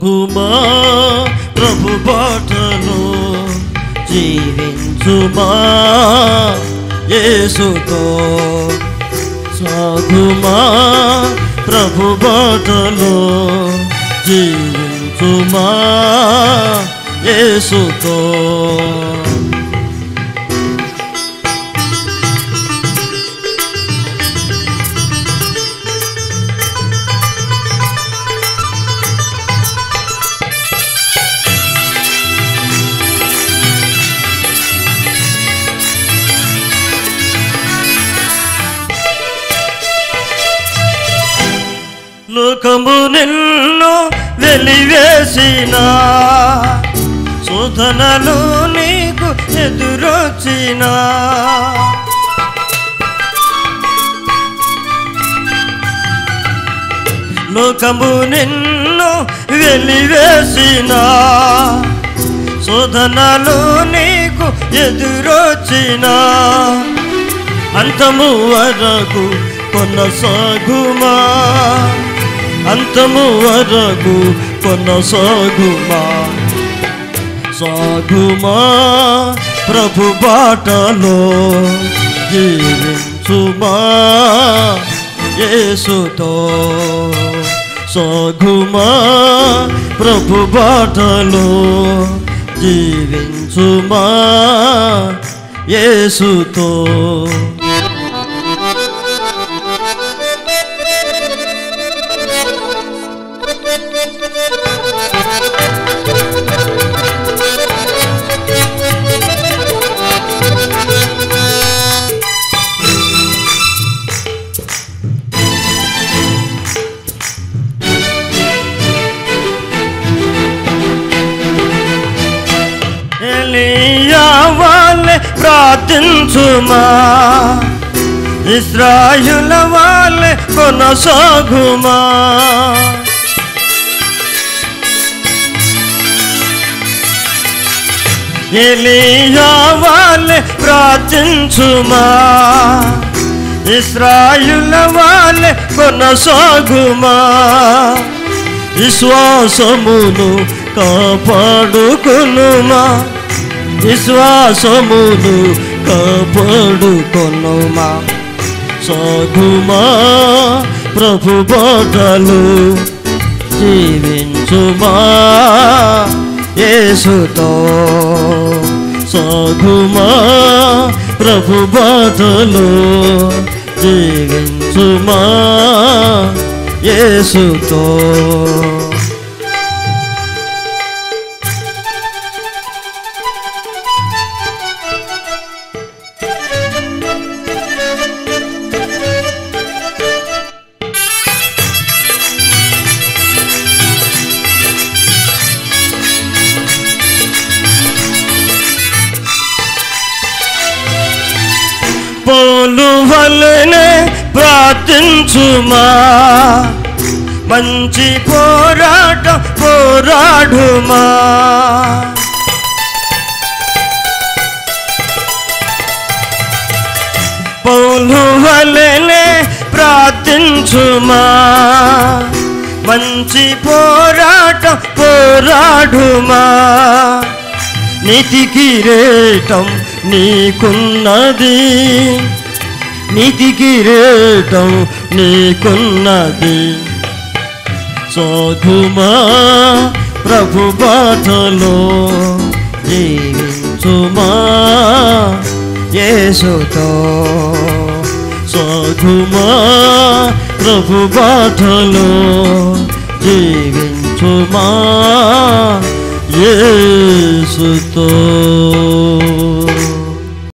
సాగుమా ప్రభు బాటలో జీవించుమా యేసుతో సాగుమా ప్రభు బాటలో జీవించుమా యేసుతో లోకము నిన్ను వెలివేసిన శోధనలు నీకు ఎదురొచ్చిన లోకము నిన్ను వెలివేసిన శోధనలు నీకు ఎదురొచ్చిన అంతము వరకు కొనసాగుమా అంతము వరకు కొనసాగుమా సాగుమా ప్రభు బాటలో జీవించుమా యేసుతో సాగుమా ప్రభు బాటలో జీవించుమా యేసుతో ఎలియా వాళ్ళే ప్రార్థించుమా ఇస్రాయుల వాళ్ళే కొనసాగుమా ఎలియా వాళ్ళే ప్రార్థించుమా ఇస్రాయుల వాళ్ళే కొనసాగుమా విశ్వాసమును కాపాడుకొనుమా విశ్వాసమును కాపాడుకొనుమా సాగుమా ప్రభు బాటలు జీవించుమా యేసుతో సాగుమా ప్రభు బాటలు జీవించుమా యేసుతో పోలు వలనే ప్రార్థించుమా మంచి పోరాటం పోరాడుమా పౌలు వలనే ప్రార్థించుమా మంచి పోరాటం పోరాడుమా నీతి కిరీటం నీకున్నది నీతి కిరీటం నీకున్నది సాధుమా ప్రభు బాటలో జీవించుమా యేసుతో సాధుమా ప్రభు బాటలో జీవించుమా యేసుతో